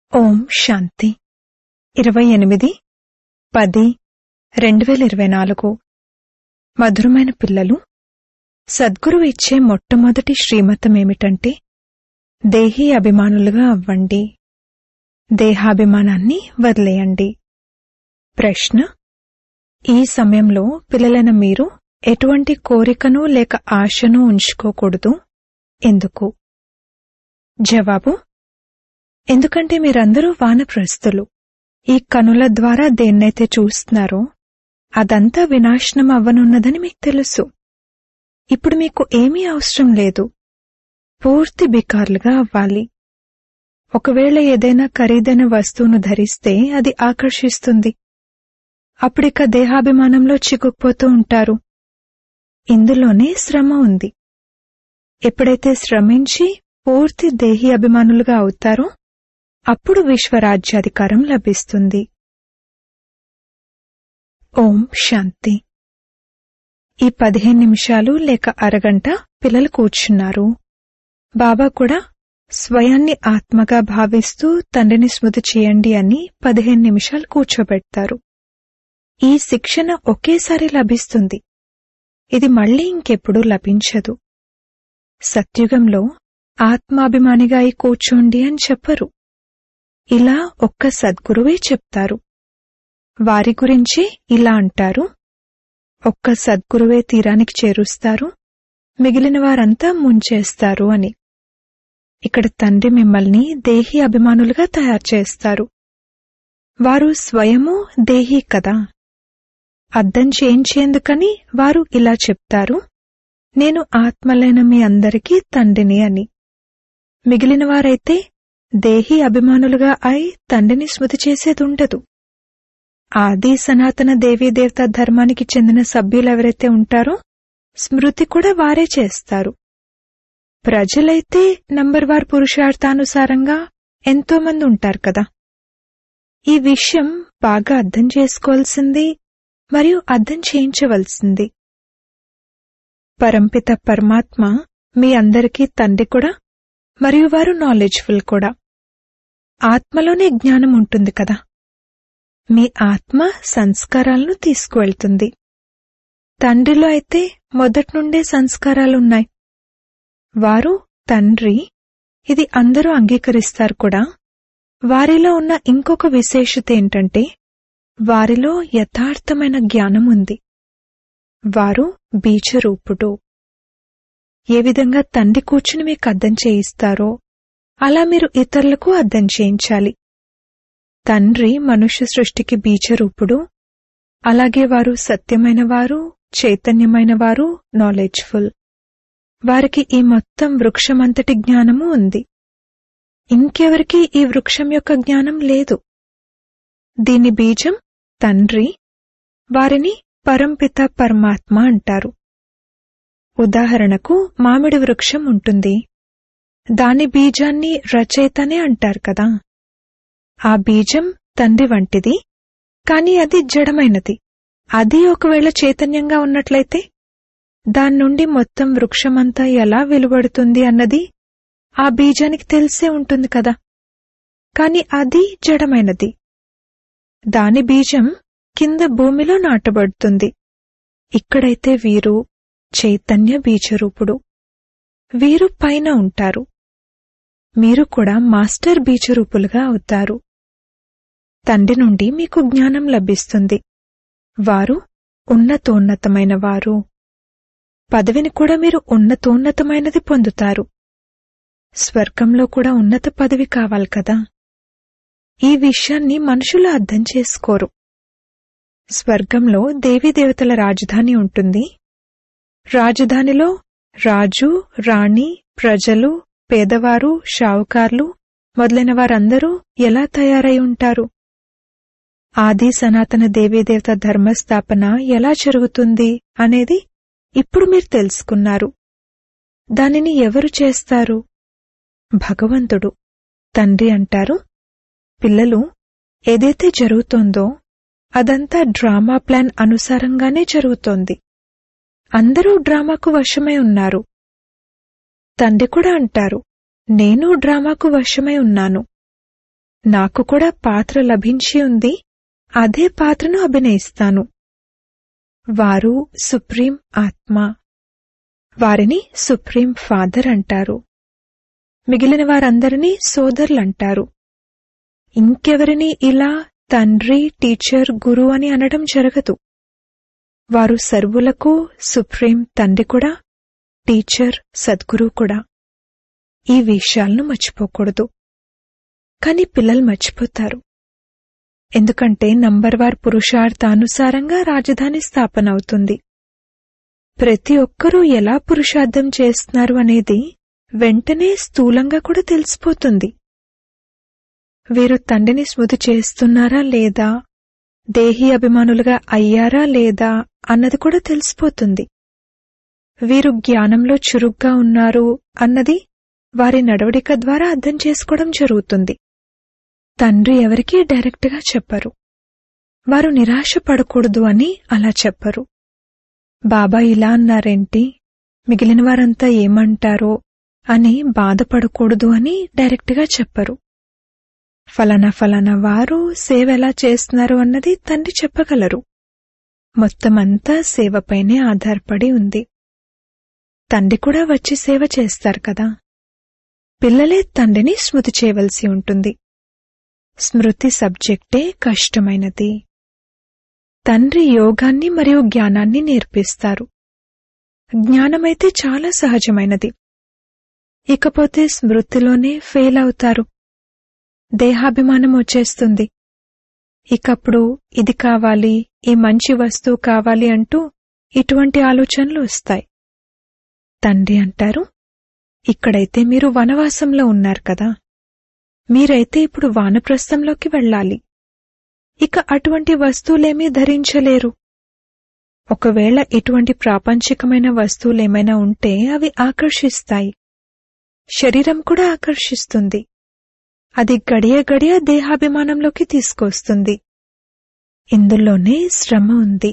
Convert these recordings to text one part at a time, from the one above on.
ఓం శాంతి ఇరవై ఎనిమిది పది రెండు వేల ఇరవై నాలుగు మధురమైన పిల్లలు సద్గురువు ఇచ్చే మొట్టమొదటి శ్రీమతం ఏమిటంటే దేహీ అభిమానులుగా అవ్వండి దేహాభిమానాన్ని వదిలేయండి ప్రశ్న ఈ సమయంలో పిల్లలైన మీరు ఎటువంటి కోరికను లేక ఆశను ఉంచుకోకూడదు ఎందుకు జవాబు ఎందుకంటే మీరందరూ వానప్రస్తులు ఈ కనుల ద్వారా దేన్నైతే చూస్తున్నారో అదంతా వినాశనం అవ్వనున్నదని మీకు తెలుసు ఇప్పుడు మీకు ఏమీ అవసరం లేదు పూర్తి బికార్లుగా అవ్వాలి ఒకవేళ ఏదైనా ఖరీదైన వస్తువును ధరిస్తే అది ఆకర్షిస్తుంది అప్పుడిక దేహాభిమానంలో చిక్కుకుపోతూ ఉంటారు ఇందులోనే శ్రమ ఉంది ఎప్పుడైతే శ్రమించి పూర్తి దేహి అభిమానులుగా అవుతారో అప్పుడు విశ్వరాజ్యాధికారం లభిస్తుంది ఓం శాంతి ఈ పదిహేను నిమిషాలు లేక అరగంట పిల్లలు కూర్చున్నారు బాబా కూడా స్వయాన్ని ఆత్మగా భావిస్తూ తండ్రిని స్మృతి చేయండి అని పదిహేను నిమిషాలు కూర్చోబెడతారు ఈ శిక్షణ ఒకేసారి లభిస్తుంది ఇది మళ్ళీ ఇంకెప్పుడూ లభించదు సత్యుగంలో ఆత్మాభిమానిగా అయి కూర్చోండి అని చెప్పరు ఇలా ఒక్క సద్గురువే చెప్తారు వారి గురించి ఇలా అంటారు ఒక్క సద్గురువే తీరానికి చేరుస్తారు మిగిలిన వారంతా ముంచేస్తారు అని ఇక్కడ తండ్రి మిమ్మల్ని దేహి అభిమానులుగా తయారు చేస్తారు వారు స్వయము దేహి కదా అర్థం చేయించేందుకని వారు ఇలా చెప్తారు నేను ఆత్మలైన మీ అందరికీ తండ్రిని అని మిగిలిన వారైతే దేహి అభిమానులుగా అయి తండ్రిని స్మృతి చేసేదుండదు ఆది సనాతన దేవీదేవతా ధర్మానికి చెందిన సభ్యులెవరైతే ఉంటారో స్మృతి కూడా వారే చేస్తారు ప్రజలైతే నంబర్ వార్ పురుషార్థానుసారంగా ఎంతో మంది ఉంటారు కదా ఈ విషయం బాగా అర్థం చేసుకోవాల్సింది మరియు అర్థం చేయించవలసింది పరంపిత పరమాత్మ మీ అందరికీ తండ్రి కూడా మరియు వారు నాలెడ్జ్ఫుల్ కూడా ఆత్మలోనే జ్ఞానం ఉంటుంది కదా మీ ఆత్మ సంస్కారాలను తీసుకువెళ్తుంది తండ్రిలో అయితే మొదటి నుండే సంస్కారాలున్నాయి వారు తండ్రి ఇది అందరూ అంగీకరిస్తారు కూడా వారిలో ఉన్న ఇంకొక విశేషత ఏంటంటే వారిలో యథార్థమైన జ్ఞానం ఉంది వారు బీజరూపుడు ఏ విధంగా తండ్రి కూర్చుని మీకు అర్థం చేయిస్తారో అలా మీరు ఇతరులకు అర్థం చేయించాలి తండ్రి మనుష్య సృష్టికి బీజరూపుడు అలాగే వారు సత్యమైన వారు చైతన్యమైన వారు నాలెడ్జ్ఫుల్ వారికి ఈ మొత్తం వృక్షమంతటి జ్ఞానము ఉంది ఇంకెవరికి ఈ వృక్షం యొక్క జ్ఞానం లేదు దీని బీజం తండ్రి వారిని పరంపిత పరమాత్మ అంటారు ఉదాహరణకు మామిడి వృక్షం ఉంటుంది దాని బీజాన్ని రచయితనే అంటారు కదా ఆ బీజం తండ్రి వంటిది కాని అది జడమైనది అది ఒకవేళ చైతన్యంగా ఉన్నట్లయితే దాని నుండి మొత్తం వృక్షమంతా ఎలా వెలువడుతుంది అన్నది ఆ బీజానికి తెలిసే ఉంటుంది కదా కాని అది జడమైనది దాని బీజం కింద భూమిలో నాటబడుతుంది ఇక్కడైతే వీరు చైతన్య బీజరూపుడు వీరు పైన ఉంటారు మీరు కూడా మాస్టర్ బీజరూపులుగా అవుతారు తండ్రి నుండి మీకు జ్ఞానం లభిస్తుంది వారు ఉన్నతోన్నతమైన వారు పదవిని కూడా మీరు ఉన్నతోన్నతమైనది పొందుతారు స్వర్గంలో కూడా ఉన్నత పదవి కావాలి కదా ఈ విషయాన్ని మనుషులు అర్థం చేసుకోరు స్వర్గంలో దేవీదేవతల రాజధాని ఉంటుంది రాజధానిలో రాజు రాణి ప్రజలు పేదవారు షావుకార్లు మొదలైన వారందరూ ఎలా తయారై ఉంటారు ఆది సనాతన దేవీదేవత ధర్మస్థాపన ఎలా జరుగుతుంది అనేది ఇప్పుడు మీరు తెలుసుకున్నారు దానిని ఎవరు చేస్తారు భగవంతుడు తండ్రి అంటారు పిల్లలు ఏదైతే జరుగుతోందో అదంతా డ్రామా ప్లాన్ అనుసారంగానే జరుగుతోంది అందరూ డ్రామాకు వశమై ఉన్నారు తండ్రి కూడా అంటారు నేను డ్రామాకు వశమై ఉన్నాను నాకు కూడా పాత్ర లభించి ఉంది అదే పాత్రను అభినయిస్తాను వారు సుప్రీం ఆత్మ వారిని సుప్రీం ఫాదర్ అంటారు మిగిలిన వారందరినీ సోదరులంటారు ఇంకెవరిని ఇలా తండ్రి టీచర్ గురు అని అనడం జరగదు వారు సర్వులకు సుప్రీం తండ్రి కూడా టీచర్ సద్గురు కూడా ఈ విషయాలను మర్చిపోకూడదు కాని పిల్లలు మర్చిపోతారు ఎందుకంటే నంబర్వార్ పురుషార్థానుసారంగా రాజధాని స్థాపన అవుతుంది ప్రతి ఒక్కరూ ఎలా పురుషార్థం చేస్తున్నారు అనేది వెంటనే స్థూలంగా కూడా తెలిసిపోతుంది వీరు తండ్రిని స్మృతి చేస్తున్నారా లేదా దేహి అభిమానులుగా అయ్యారా లేదా అన్నది కూడా తెలిసిపోతుంది వీరు జ్ఞానంలో చురుగ్గా ఉన్నారు అన్నది వారి నడవడిక ద్వారా అర్థం చేసుకోవడం జరుగుతుంది తండ్రి ఎవరికీ డైరెక్ట్గా చెప్పరు వారు నిరాశ పడకూడదు అని అలా చెప్పరు బాబా ఇలా అన్నారేంటి మిగిలిన వారంతా ఏమంటారో అని బాధపడకూడదు అని డైరెక్ట్గా చెప్పరు ఫలానా ఫలానా వారు సేవ ఎలా చేస్తున్నారు అన్నది తండ్రి చెప్పగలరు మొత్తమంతా సేవపైనే ఆధారపడి ఉంది తండ్రి కూడా వచ్చి సేవ చేస్తారు కదా పిల్లలే తండ్రిని స్మృతి చేయవలసి ఉంటుంది స్మృతి సబ్జెక్టే కష్టమైనది తండ్రి యోగాన్ని మరియు జ్ఞానాన్ని నేర్పిస్తారు జ్ఞానమైతే చాలా సహజమైనది ఇకపోతే స్మృతిలోనే ఫెయిల్ అవుతారు దేహాభిమానం వచ్చేస్తుంది ఇకప్పుడు ఇది కావాలి ఈ మంచి వస్తువు కావాలి అంటూ ఇటువంటి ఆలోచనలు వస్తాయి తండ్రి అంటారు ఇక్కడైతే మీరు వనవాసంలో ఉన్నారు కదా మీరైతే ఇప్పుడు వానప్రస్థంలోకి వెళ్ళాలి ఇక అటువంటి వస్తువులేమీ ధరించలేరు ఒకవేళ ఇటువంటి ప్రాపంచికమైన వస్తువులేమైనా ఉంటే అవి ఆకర్షిస్తాయి శరీరం కూడా ఆకర్షిస్తుంది అది గడియ గడియ దేహాభిమానంలోకి తీసుకొస్తుంది ఇందులోనే శ్రమ ఉంది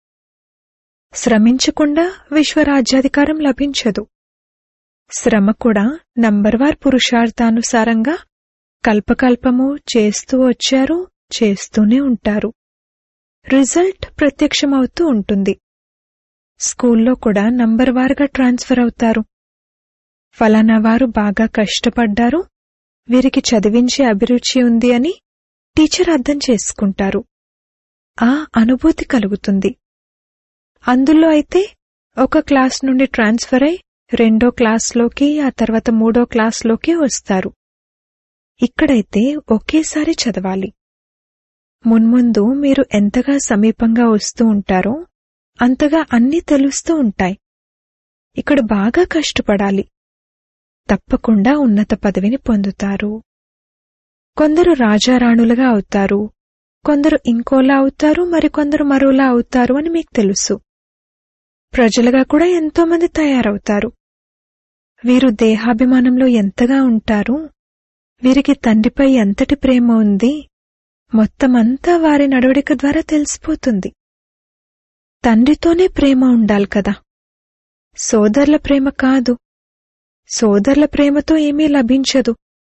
శ్రమించకుండా విశ్వరాజ్యాధికారం లభించదు శ్రమ కూడా నంబర్వార్ పురుషార్థానుసారంగా కల్పకల్పము చేస్తూ వచ్చారు చేస్తూనే ఉంటారు రిజల్ట్ ప్రత్యక్షమవుతూ ఉంటుంది స్కూల్లో కూడా నంబర్వార్గా ట్రాన్స్ఫర్ అవుతారు ఫలానా వారు బాగా కష్టపడ్డారు వీరికి చదివించే అభిరుచి ఉంది అని టీచర్ అర్థం చేసుకుంటారు ఆ అనుభూతి కలుగుతుంది అందులో అయితే ఒక క్లాస్ నుండి ట్రాన్స్ఫర్ అయి రెండో క్లాస్లోకి ఆ తర్వాత మూడో క్లాస్లోకి వస్తారు ఇక్కడైతే ఒకేసారి చదవాలి మున్ముందు మీరు ఎంతగా సమీపంగా వస్తూ ఉంటారో అంతగా అన్నీ తెలుస్తూ ఉంటాయి ఇక్కడ బాగా కష్టపడాలి తప్పకుండా ఉన్నత పదవిని పొందుతారు కొందరు రాజారాణులుగా అవుతారు కొందరు ఇంకోలా అవుతారు మరికొందరు మరోలా అవుతారు అని మీకు తెలుసు ప్రజలుగా కూడా ఎంతోమంది తయారవుతారు వీరు దేహాభిమానంలో ఎంతగా ఉంటారు వీరికి తండ్రిపై ఎంతటి ప్రేమ ఉంది మొత్తమంతా వారి నడవడిక ద్వారా తెలిసిపోతుంది తండ్రితోనే ప్రేమ ఉండాలి కదా సోదరుల ప్రేమ కాదు సోదరుల ప్రేమతో ఏమీ లభించదు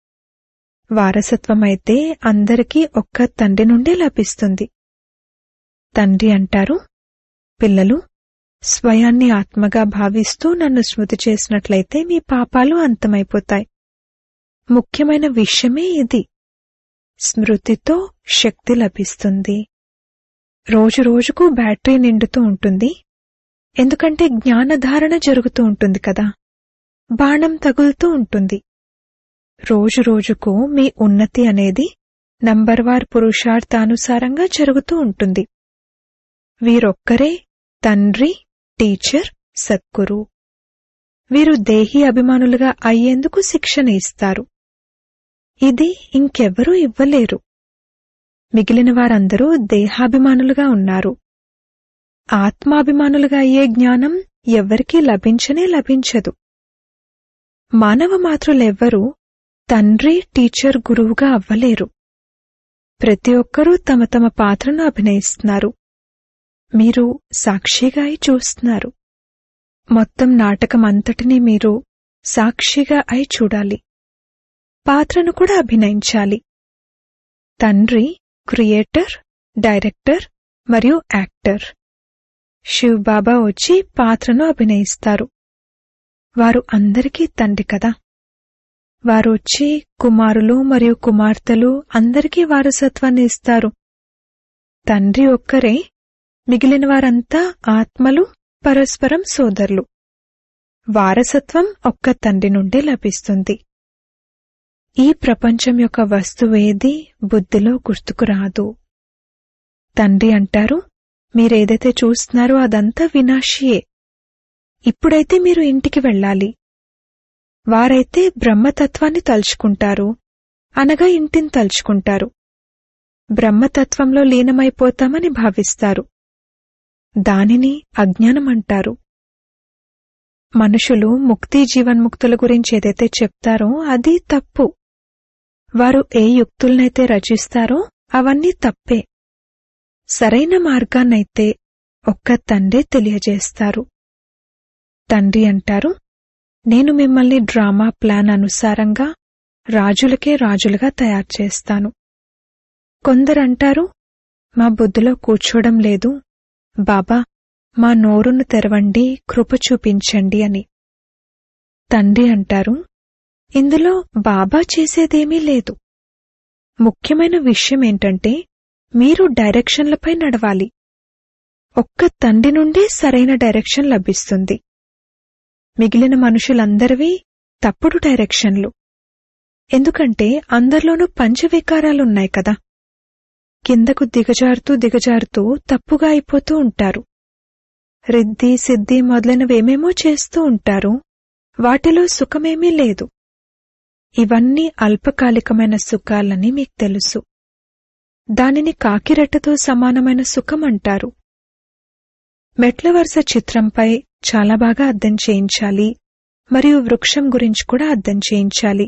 వారసత్వమైతే అందరికీ ఒక్క తండ్రి నుండే లభిస్తుంది తండ్రి అంటారు పిల్లలు స్వయాన్ని ఆత్మగా భావిస్తూ నన్ను స్మృతి చేసినట్లయితే మీ పాపాలు అంతమైపోతాయి ముఖ్యమైన విషయమే ఇది స్మృతితో శక్తి లభిస్తుంది రోజు రోజుకు బ్యాటరీ నిండుతూ ఉంటుంది ఎందుకంటే జ్ఞానధారణ జరుగుతూ ఉంటుంది కదా బాణం తగులుతూ ఉంటుంది రోజు రోజుకు మీ ఉన్నతి అనేది నంబర్వార్ పురుషార్థానుసారంగా జరుగుతూ ఉంటుంది వీరొక్కరే తండ్రి టీచర్ సద్గురు వీరు దేహీ అభిమానులుగా అయ్యేందుకు శిక్షణ ఇస్తారు ఇది ఇంకెవ్వరూ ఇవ్వలేరు మిగిలిన వారందరూ దేహాభిమానులుగా ఉన్నారు ఆత్మాభిమానులుగా అయ్యే జ్ఞానం ఎవ్వరికీ లభించనే లభించదు మానవ మాతృలెవ్వరూ తండ్రి టీచర్ గురువుగా అవ్వలేరు ప్రతి ఒక్కరూ తమ తమ పాత్రను అభినయిస్తున్నారు మీరు సాక్షిగా అయి చూస్తున్నారు మొత్తం నాటకమంతటినీ మీరు సాక్షిగా అయి చూడాలి పాత్రను కూడా అభినయించాలి తండ్రి క్రియేటర్ డైరెక్టర్ మరియు యాక్టర్ శివ్ బాబా వచ్చి పాత్రను అభినయిస్తారు వారు అందరికీ తండ్రి కదా వారు వచ్చి కుమారులు మరియు కుమార్తెలు అందరికీ వారసత్వాన్ని ఇస్తారు తండ్రి ఒక్కరే మిగిలిన వారంతా ఆత్మలు పరస్పరం సోదరులు వారసత్వం ఒక్క తండ్రి నుండి లభిస్తుంది ఈ ప్రపంచం యొక్క వస్తువేది బుద్ధిలో గుర్తుకు రాదు తండ్రి అంటారు మీరేదైతే చూస్తున్నారో అదంతా వినాశియే ఇప్పుడైతే మీరు ఇంటికి వెళ్ళాలి వారైతే బ్రహ్మతత్వాన్ని తలుచుకుంటారు అనగా ఇంటిని తలుచుకుంటారు బ్రహ్మతత్వంలో లీనమైపోతామని భావిస్తారు దానిని అజ్ఞానం అంటారు మనుషులు ముక్తి జీవన్ముక్తుల గురించి ఏదైతే చెప్తారో అది తప్పు వారు ఏ యుక్తులనైతే రచిస్తారో అవన్నీ తప్పే సరైన మార్గాన్నైతే ఒక్క తండ్రే తెలియజేస్తారు తండ్రి అంటారు నేను మిమ్మల్ని డ్రామా ప్లాన్ అనుసారంగా రాజులకే రాజులుగా తయారు చేస్తాను కొందరంటారు మా బుద్ధిలో కూర్చోవడం లేదు బాబా మా నోరును తెరవండి కృప చూపించండి అని తండ్రి అంటారు ఇందులో బాబా చేసేదేమీ లేదు ముఖ్యమైన విషయం ఏంటంటే మీరు డైరెక్షన్లపై నడవాలి ఒక్క తండ్రి నుండే సరైన డైరెక్షన్ లభిస్తుంది మిగిలిన మనుషులందరివి తప్పుడు డైరెక్షన్లు ఎందుకంటే అందరిలోనూ పంచవికారాలున్నాయి కదా కిందకు దిగజారుతూ దిగజారుతూ తప్పుగా అయిపోతూ ఉంటారు రిద్ది సిద్ధి మొదలైనవేమేమో చేస్తూ ఉంటారు వాటిలో సుఖమేమీ లేదు ఇవన్నీ అల్పకాలికమైన సుఖాలని మీకు తెలుసు దానిని కాకిరెట్టతో సమానమైన సుఖం అంటారు మెట్ల వరుస చిత్రంపై చాలా బాగా అద్దం చేయించాలి మరియు వృక్షం గురించి కూడా అద్దం చేయించాలి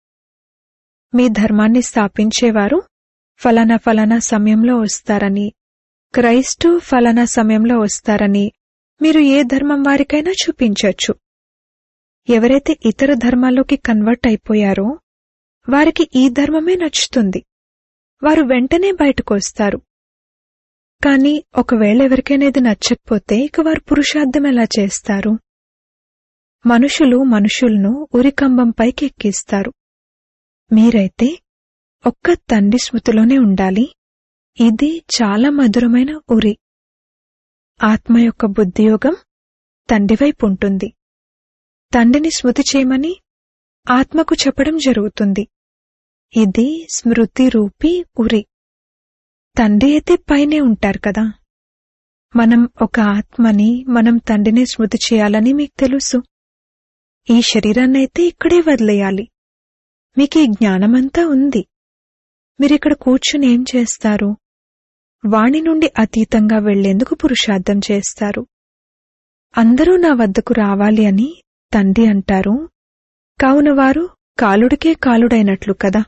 మీ ధర్మాన్ని స్థాపించేవారు ఫలానా ఫలానా సమయంలో వస్తారని క్రైస్టు ఫలానా సమయంలో వస్తారని మీరు ఏ ధర్మం వారికైనా చూపించొచ్చు ఎవరైతే ఇతర ధర్మాల్లోకి కన్వర్ట్ అయిపోయారో వారికి ఈ ధర్మమే నచ్చుతుంది వారు వెంటనే బయటకు వస్తారు కాని ఒకవేళ ఎవరికైనా ఇది నచ్చకపోతే ఇక వారు పురుషార్థం ఎలా చేస్తారు మనుషులు మనుషులను ఉరికంబంపైకి ఎక్కిస్తారు మీరైతే ఒక్క తండ్రి స్మృతిలోనే ఉండాలి ఇది చాలా మధురమైన ఉరి ఆత్మ యొక్క బుద్ధియోగం తండ్రివైపు ఉంటుంది తండ్రిని స్మృతి చేయమని ఆత్మకు చెప్పడం జరుగుతుంది ఇది స్మృతి రూపీ ఉరి తండ్రి అయితే పైనే ఉంటారు కదా మనం ఒక ఆత్మని మనం తండ్రిని స్మృతి చేయాలని మీకు తెలుసు ఈ శరీరాన్నైతే ఇక్కడే వదిలేయాలి మీకు ఈ జ్ఞానమంతా ఉంది మీరిక్కడ కూర్చుని ఏం చేస్తారు వాణి నుండి అతీతంగా వెళ్లేందుకు పురుషార్థం చేస్తారు అందరూ నా వద్దకు రావాలి అని తండ్రి అంటారు కావున వారు కాలుడికే కాలుడైనట్లు కదా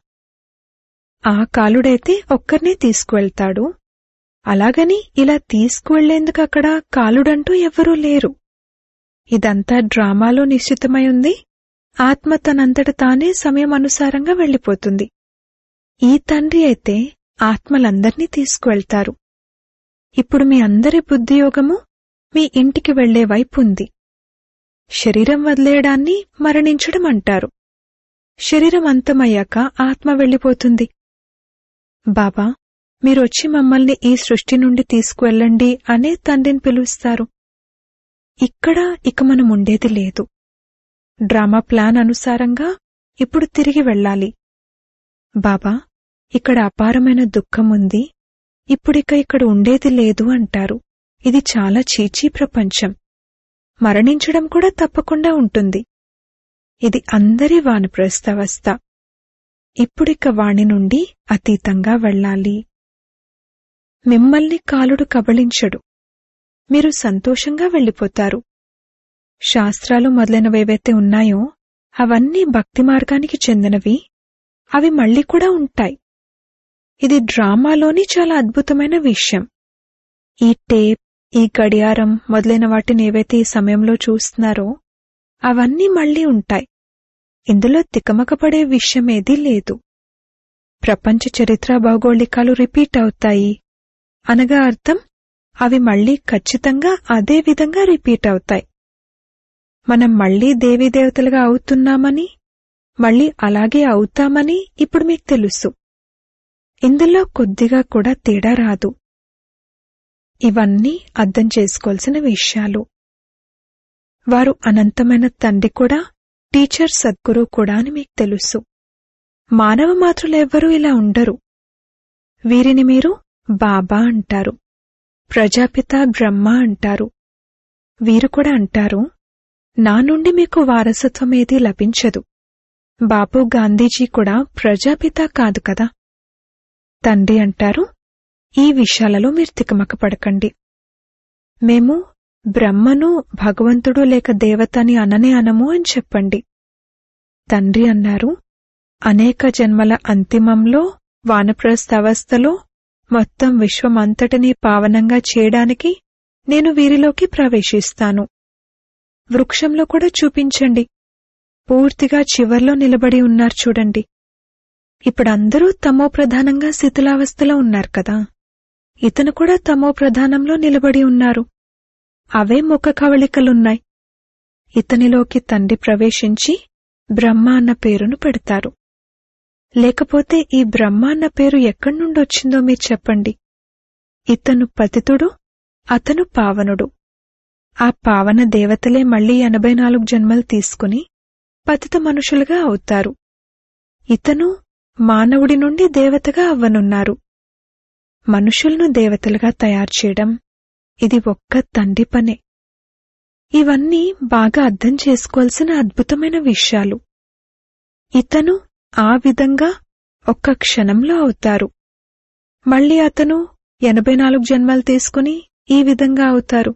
ఆ కాలుడైతే ఒక్కర్నే తీసుకువెళ్తాడు అలాగని ఇలా తీసుకువెళ్లేందుకు అక్కడ కాలుడంటూ ఎవ్వరూ లేరు ఇదంతా డ్రామాలో నిశ్చితమై ఉంది ఆత్మ తనంతట తానే సమయం అనుసారంగా వెళ్లిపోతుంది ఈ తండ్రి అయితే ఆత్మలందర్నీ తీసుకువెళ్తారు ఇప్పుడు మీ అందరి బుద్ధియోగము మీ ఇంటికి వెళ్లే వైపు ఉంది శరీరం వదిలేయడాన్ని మరణించడం అంటారు శరీరం అంతమయ్యాక ఆత్మ వెళ్ళిపోతుంది బాబా మీరొచ్చి మమ్మల్ని ఈ సృష్టి నుండి తీసుకువెళ్ళండి అనే తండ్రిని పిలుస్తారు ఇక్కడ ఇక మనం ఉండేది లేదు డ్రామా ప్లాన్ అనుసారంగా ఇప్పుడు తిరిగి వెళ్ళాలి బాబా ఇక్కడ అపారమైన దుఃఖం ఉంది ఇప్పుడిక ఇక్కడ ఉండేది లేదు అంటారు ఇది చాలా చీచీ ప్రపంచం మరణించడం కూడా తప్పకుండా ఉంటుంది ఇది అందరి వానప్రస్థావస్థ ఇప్పుడిక వాణి నుండి అతీతంగా వెళ్ళాలి మిమ్మల్ని కాలుడు కబళించడు మీరు సంతోషంగా వెళ్ళిపోతారు శాస్త్రాలు మొదలైనవేవైతే ఉన్నాయో అవన్నీ భక్తి మార్గానికి చెందినవి అవి మళ్ళీ కూడా ఉంటాయి ఇది డ్రామాలోని చాలా అద్భుతమైన విషయం ఈ టేప్ ఈ గడియారం మొదలైన వాటిని ఏవైతే ఈ సమయంలో చూస్తున్నారో అవన్నీ మళ్ళీ ఉంటాయి ఇందులో తికమకపడే విషయమేదీ లేదు ప్రపంచ చరిత్ర భౌగోళికాలు రిపీట్ అవుతాయి అనగా అర్థం అవి మళ్ళీ ఖచ్చితంగా అదే విధంగా రిపీట్ అవుతాయి మనం మళ్ళీ దేవీదేవతలుగా అవుతున్నామని మళ్ళీ అలాగే అవుతామని ఇప్పుడు మీకు తెలుసు ఇందులో కొద్దిగా కూడా తేడా రాదు ఇవన్నీ అర్థం చేసుకోవాల్సిన విషయాలు వారు అనంతమైన తండ్రి కూడా టీచర్ సద్గురు కూడా అని మీకు తెలుసు మానవ మాతృలెవ్వరూ ఇలా ఉండరు వీరిని మీరు బాబా అంటారు ప్రజాపిత బ్రహ్మ అంటారు వీరు కూడా అంటారు నా నుండి మీకు వారసత్వం ఏదీ లభించదు బాపు గాంధీజీ కూడా ప్రజాపిత కాదు కదా తండ్రి అంటారు ఈ విషయాలలో మీరు తికమక పడకండి మేము బ్రహ్మను భగవంతుడు లేక దేవతని అననే అనము అని చెప్పండి తండ్రి అన్నారు అనేక జన్మల అంతిమంలో వానప్రస్థ అవస్థలో మొత్తం విశ్వమంతటినీ పావనంగా చేయడానికి నేను వీరిలోకి ప్రవేశిస్తాను వృక్షంలో కూడా చూపించండి పూర్తిగా చివర్లో నిలబడి ఉన్నారు చూడండి ఇప్పుడందరూ తమో ప్రధానంగా శిథిలావస్థలో ఉన్నారు కదా ఇతను కూడా తమో ప్రధానంలో నిలబడి ఉన్నారు అవే ముఖ కవళికలున్నాయి ఇతనిలోకి తండ్రి ప్రవేశించి బ్రహ్మ అన్న పేరును పెడతారు లేకపోతే ఈ బ్రహ్మ అన్న పేరు ఎక్కడి నుండి వచ్చిందో మీరు చెప్పండి ఇతను పతితుడు అతను పావనుడు ఆ పావన దేవతలే మళ్లీ ఎనభై నాలుగు జన్మలు తీసుకుని పతిత మనుషులుగా అవుతారు ఇతను మానవుడి నుండి దేవతగా అవ్వనున్నారు మనుషులను దేవతలుగా తయారు చేయడం ఇది ఒక్క తండ్రి పనే ఇవన్నీ బాగా అర్థం చేసుకోవాల్సిన అద్భుతమైన విషయాలు ఇతను ఆ విధంగా ఒక్క క్షణంలో అవుతారు మళ్ళీ అతను ఎనభై నాలుగు జన్మలు తీసుకుని ఈ విధంగా అవుతారు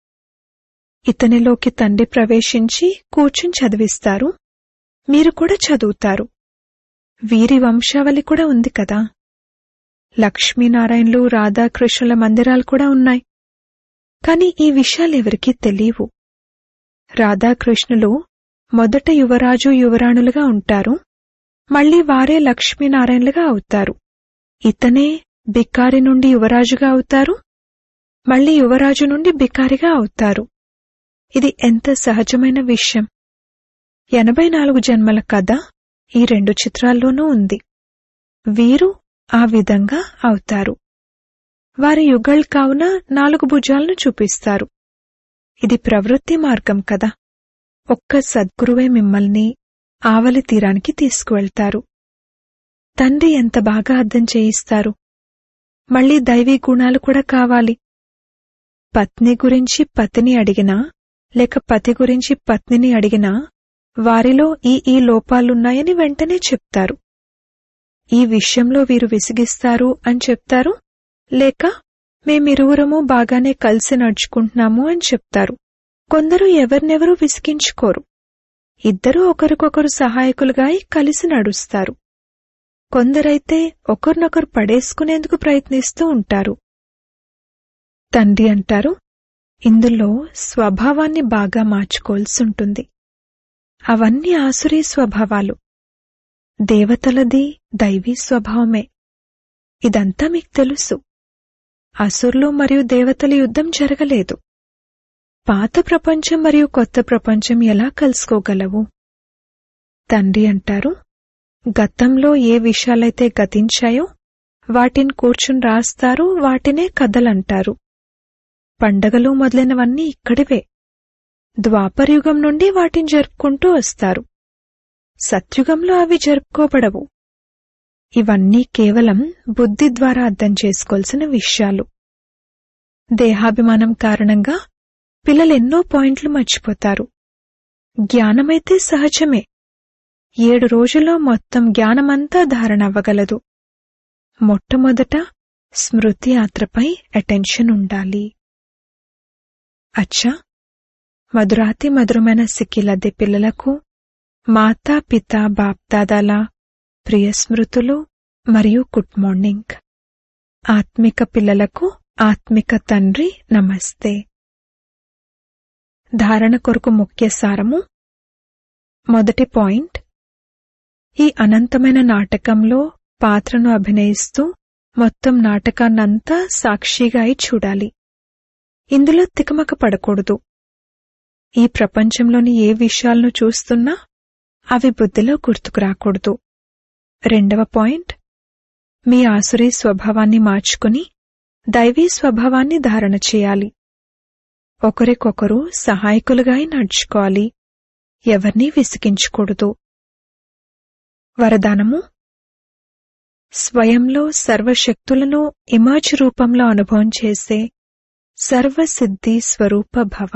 ఇతనిలోకి తండ్రి ప్రవేశించి కూర్చుని చదివిస్తారు మీరు కూడా చదువుతారు వీరి వంశావళి కూడా ఉంది కదా లక్ష్మీనారాయణలు రాధాకృష్ణుల మందిరాలు కూడా ఉన్నాయి కాని ఈ విషయాలు ఎవరికీ తెలియవు రాధాకృష్ణులు మొదట యువరాజు యువరాణులుగా ఉంటారు మళ్లీ వారే లక్ష్మీనారాయణలుగా అవుతారు ఇతనే బికారి నుండి యువరాజుగా అవుతారు మళ్లీ యువరాజు నుండి బికారిగా అవుతారు ఇది ఎంత సహజమైన విషయం ఎనభై నాలుగు జన్మల కథ ఈ రెండు చిత్రాల్లోనూ ఉంది వీరు ఆ విధంగా అవుతారు వారి యుగళ్ కావున నాలుగు భుజాలను చూపిస్తారు ఇది ప్రవృత్తి మార్గం కదా ఒక్క సద్గురువే మిమ్మల్ని ఆవలి తీరానికి తీసుకువెళ్తారు తండ్రి ఎంత బాగా అర్థం చేయిస్తారు మళ్ళీ దైవీ గుణాలు కూడా కావాలి పత్ని గురించి పతిని అడిగినా లేక పతి గురించి పత్నిని అడిగినా వారిలో ఈ ఈ లోపాలున్నాయని వెంటనే చెప్తారు ఈ విషయంలో వీరు విసిగిస్తారు అని చెప్తారు లేక మేమిరువురము బాగానే కలిసి నడుచుకుంటున్నాము అని చెప్తారు కొందరు ఎవరినెవరూ విసిగించుకోరు ఇద్దరూ ఒకరికొకరు సహాయకులుగా అయి కలిసి నడుస్తారు కొందరైతే ఒకరినొకరు పడేసుకునేందుకు ప్రయత్నిస్తూ ఉంటారు తండ్రి అంటారు ఇందులో స్వభావాన్ని బాగా మార్చుకోవాల్సి ఉంటుంది అవన్నీ ఆసురీ స్వభావాలు దేవతలది దైవీ స్వభావమే ఇదంతా మీకు తెలుసు అసుర్లు మరియు దేవతల యుద్ధం జరగలేదు పాత ప్రపంచం మరియు కొత్త ప్రపంచం ఎలా కలుసుకోగలవు తండ్రి అంటారు గతంలో ఏ విషయాలైతే గతించాయో వాటిని కూర్చుని రాస్తారు వాటినే కథలంటారు పండగలు మొదలైనవన్నీ ఇక్కడివే ద్వాపరయుగం నుండి వాటిని జరుపుకుంటూ వస్తారు సత్యుగంలో అవి జరుపుకోబడవు ఇవన్నీ కేవలం బుద్ధి ద్వారా అర్థం చేసుకోవాల్సిన విషయాలు దేహాభిమానం కారణంగా పిల్లలు ఎన్నో పాయింట్లు మర్చిపోతారు జ్ఞానమైతే సహజమే ఏడు రోజుల్లో మొత్తం జ్ఞానమంతా ధారణ అవ్వగలదు మొట్టమొదట స్మృతి యాత్రపై అటెన్షన్ ఉండాలి అచ్చా మధురాతి మధురమైన సిక్కిలద్దె పిల్లలకు మాతా పిత బాప్దాదాల ప్రియ స్మృతులు మరియు గుడ్ మార్నింగ్ ఆత్మిక పిల్లలకు ఆత్మిక తండ్రి నమస్తే ధారణ కొరకు ముఖ్య సారము మొదటి పాయింట్ ఈ అనంతమైన నాటకంలో పాత్రను అభినయిస్తూ మొత్తం నాటకాన్నంతా సాక్షిగా అయి చూడాలి ఇందులో తికమక పడకూడదు ఈ ప్రపంచంలోని ఏ విషయాలను చూస్తున్నా అవి బుద్ధిలో గుర్తుకు రాకూడదు రెండవ పాయింట్ మీ ఆసురీ స్వభావాన్ని మార్చుకుని దైవీ స్వభావాన్ని ధారణ చేయాలి ఒకరికొకరు సహాయకులుగా నడుచుకోవాలి ఎవరినీ విసిగించకూడదు వరదానము స్వయంలో సర్వశక్తులను ఇమర్జ్ రూపంలో అనుభవం చేసే సర్వసిద్ధి స్వరూప భవ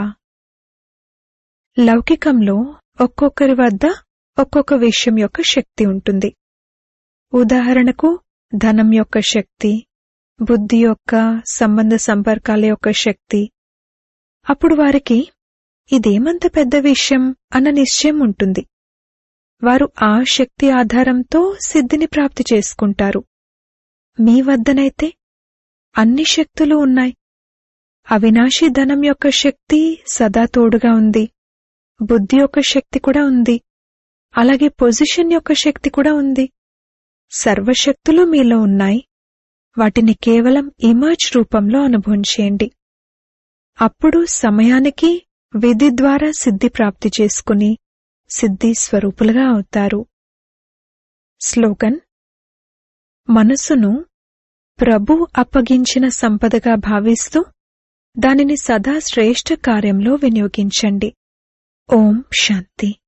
లౌకికంలో ఒక్కొక్కరి వద్ద ఒక్కొక్క విషయం యొక్క శక్తి ఉంటుంది ఉదాహరణకు ధనం యొక్క శక్తి బుద్ధి యొక్క సంబంధ సంపర్కాల యొక్క శక్తి అప్పుడు వారికి ఇదేమంత పెద్ద విషయం అన్న నిశ్చయం ఉంటుంది వారు ఆ శక్తి ఆధారంతో సిద్ధిని ప్రాప్తి చేసుకుంటారు మీ వద్దనైతే అన్ని శక్తులు ఉన్నాయి అవినాశి ధనం యొక్క శక్తి సదా తోడుగా ఉంది బుద్ధి యొక్క శక్తి కూడా ఉంది అలాగే పొజిషన్ యొక్క శక్తి కూడా ఉంది సర్వశక్తులు మీలో ఉన్నాయి వాటిని కేవలం ఇమర్జ్ రూపంలో అనుభవం చేయండి అప్పుడు సమయానికి విధి ద్వారా సిద్ధి ప్రాప్తి చేసుకుని సిద్ధి స్వరూపులుగా అవుతారు స్లోగన్ మనసును ప్రభు అప్పగించిన సంపదగా భావిస్తూ దానిని సదా శ్రేష్ఠ కార్యంలో వినియోగించండి ఓం శాంతి